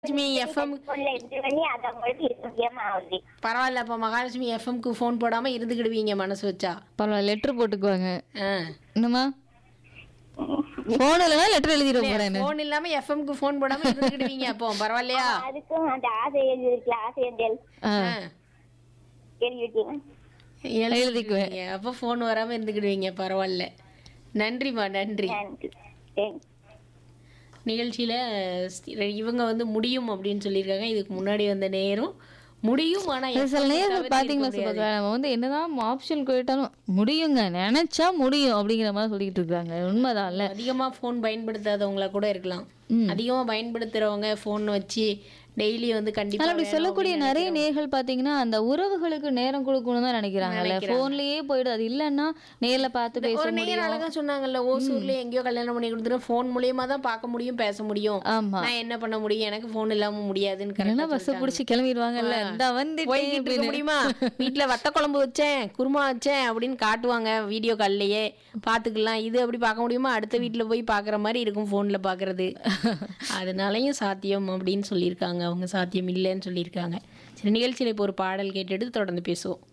Mahalakshmi FM போன்ல இது பண்ணி அது அவங்களுக்கு இருக்க முடியாம ஆகுது பரவாயில்ல அப்போ மகாலட்சுமி எஃப்எம்க்கு ஃபோன் போடாமல் இருந்துக்கிடுவீங்க மனசு வச்சா பரவாயில்ல லெட்டர் போட்டுக்குவாங்க ஆ என்னம்மா போன் இல்லைன்னா லெட்டர் எழுதிட போறேன் ஃபோன் இல்லாமல் எஃப்எம்க்கு ஃபோன் போடாமல் இருந்துக்கிடுவீங்க அப்போ பரவாயில்லையா அதுக்கும் அந்த ஆசை எழுதி இருக்குல்ல ஆசை எழுதி ஆ, ஆ. எழுதிட்டீங்க எழுதிக்குவேன் அப்போ ஃபோன் வராமல் இருந்துக்கிடுவீங்க பரவாயில்ல நன்றிம்மா நன்றி நன்றி தேங்க்ஸ் நிகழ்ச்சியில் இவங்க வந்து முடியும் அப்படின்னு சொல்லியிருக்காங்க இதுக்கு முன்னாடி வந்த நேரம் முடியும் ஆனால் அது சில நேரங்கள் பாத்தீங்களா சுபத்ரா நம்ம வந்து என்னதான் ஆப்ஷன் கேட்டாலும் முடியுங்க நினைச்சா முடியும் அப்படிங்கிற மாதிரி சொல்லிட்டு இருக்காங்க உண்மைதான்ல அதிகமாக ஃபோன் பயன்படுத்தாதவங்களா கூட இருக்கலாம் அதிகமாக பயன்படுத்துகிறவங்க ஃபோன் வச்சு டெய்லி வந்து ஆனா கண்டிப்பாக அப்படி சொல்லக்கூடிய நிறைய நேர்கள் பாத்தீங்கன்னா அந்த உறவுகளுக்கு நேரம் கொடுக்கணும் தான் நினைக்கிறாங்கல்ல போன்லயே போயிடும் அது இல்லைன்னா நேர்ல பார்த்து பேச ஒரு நேரம் முடியும் அழகா சொன்னாங்கல்ல ஓசூர்ல எங்கேயோ கல்யாணம் பண்ணி கொடுத்துட்டு ஃபோன் மூலியமா தான் பார்க்க முடியும் பேச முடியும் ஆமா நான் என்ன பண்ண முடியும் எனக்கு ஃபோன் இல்லாம முடியாதுன்னு இல்லைன்னா கரெக்டா பஸ் பிடிச்சி கிளம்பிடுவாங்கல்ல இந்த போய்கிட்டு இருக்க வந்து முடியுமா வீட்ல வத்த குழம்பு வச்சேன் குருமா வச்சேன் அப்படின்னு காட்டுவாங்க வீடியோ கால்லயே பாத்துக்கலாம் இது அப்படி பார்க்க முடியுமா அடுத்த வீட்ல போய் பாக்குற மாதிரி இருக்கும் போன்ல பாக்குறது அதனாலயும் சாத்தியம் அப்படின்னு சொல்லியிருக்காங்க அவங்க சாத்தியம் இல்லைன்னு சொல்லியிருக்காங்க சரி நிகழ்ச்சியில இப்போ ஒரு பாடல் கேட்டுட்டு தொடர்ந்து பேசுவோம்